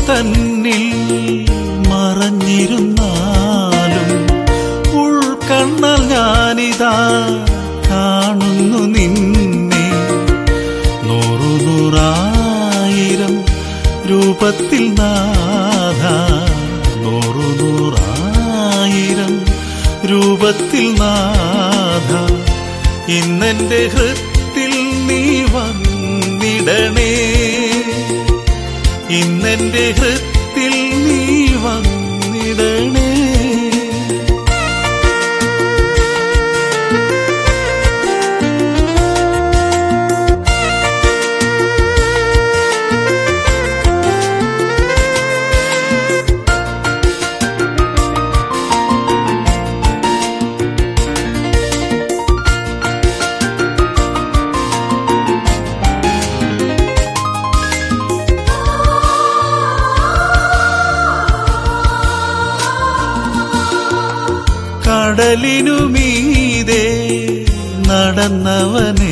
തന്നിൽ മറഞ്ഞിരുന്നാലും ഉൾക്കണ്ണൽ ഞാനിതാ കാണുന്നു നിന്നെ നൂറു നൂറായിരം രൂപത്തിൽ നാഥ നൂറു നൂറായിരം രൂപത്തിൽ നാഥ ഇന്നെന്റെ ഹൃത്തിൽ നീ വന്നിടണേ ഇന്നെന്റെ ഹൃത്തിൽ നീ വന്നിടണേ കടലിനുമീതെ നടന്നവനെ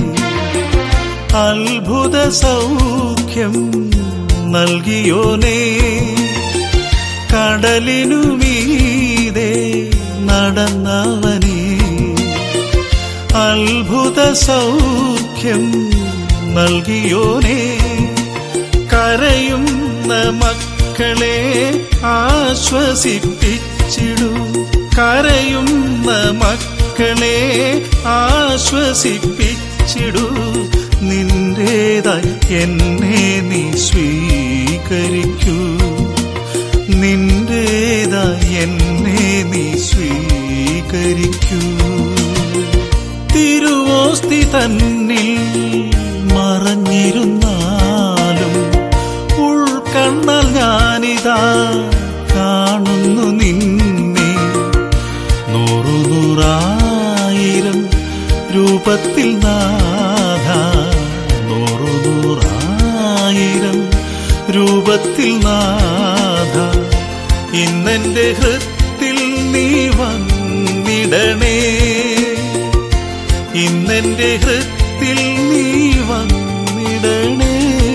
അത്ഭുത സൗഖ്യം നൽകിയോനേ കടലിനുമീതെ നടന്നവനെ അത്ഭുത സൗഖ്യം നൽകിയോനേ കരയുന്ന മക്കളെ ആശ്വസിപ്പിച്ചിടൂ കരയുന്ന മക്കളെ ആശ്വസിപ്പിച്ചിടൂ നിന്റേതായി എന്നെ നീ സ്വീകരിക്കൂ നിന്റേതായി എന്നെ നീ സ്വീകരിക്കൂ തിരുവോസ്തി തന്നിൽ മറഞ്ഞിരുന്നാലും ഉൾക്കണ്ണൽ ഞാനിതാ കാണുന്നു നിന്നെ നൂറു നൂറായിരം രൂപത്തിൽ നാഥ നൂറു നൂറായിരം രൂപത്തിൽ നാഥ ഇന്നെന്റെ ഹൃത്തിൽ നീ വന്നിടണേ ഇന്നെന്റെ ഹൃത്തിൽ നീ വന്നിടണേ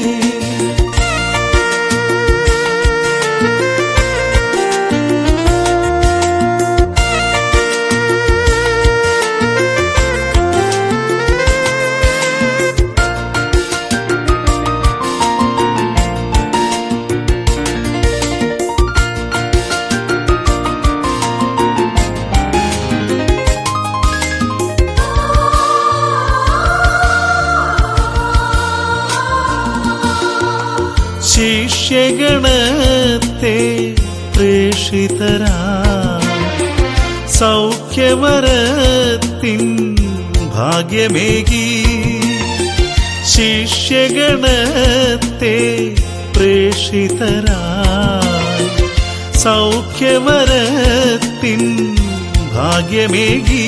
ശിഷ്യഗണത്തെ പ്രേഷിതരാ സൗഖ്യമരത്തിൻ ഭാഗ്യമേകി ശിഷ്യഗണത്തെ പ്രേഷിതരാ സൗഖ്യമരത്തിൻ ഭാഗ്യമേകി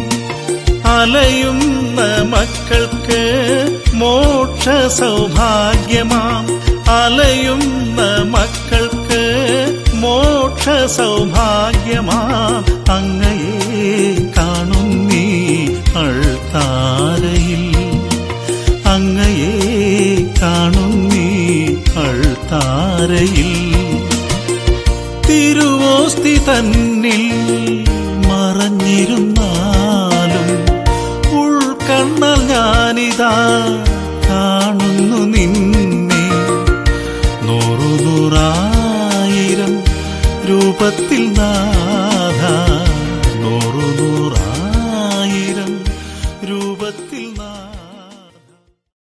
അലയുന്ന മക്കൾക്ക് മോക്ഷ സൗഭാഗ്യമാം അലയുന്ന മക്കൾക്ക് മോക്ഷ സൗഭാഗ്യമാം അങ്ങയെ കാണുന്നീ അൾത്താരയിൽ അങ്ങയെ കാണുന്നീ അൾത്താരയിൽ തിരുവോസ്തി തന്നിൽ മറഞ്ഞിരുന്നാലും ഉൾക്കണ്ണൽ ഞാനിതാ കാണുന്നു നിന്നെ നൂറു നൂറായിരം രൂപത്തിൽ നാ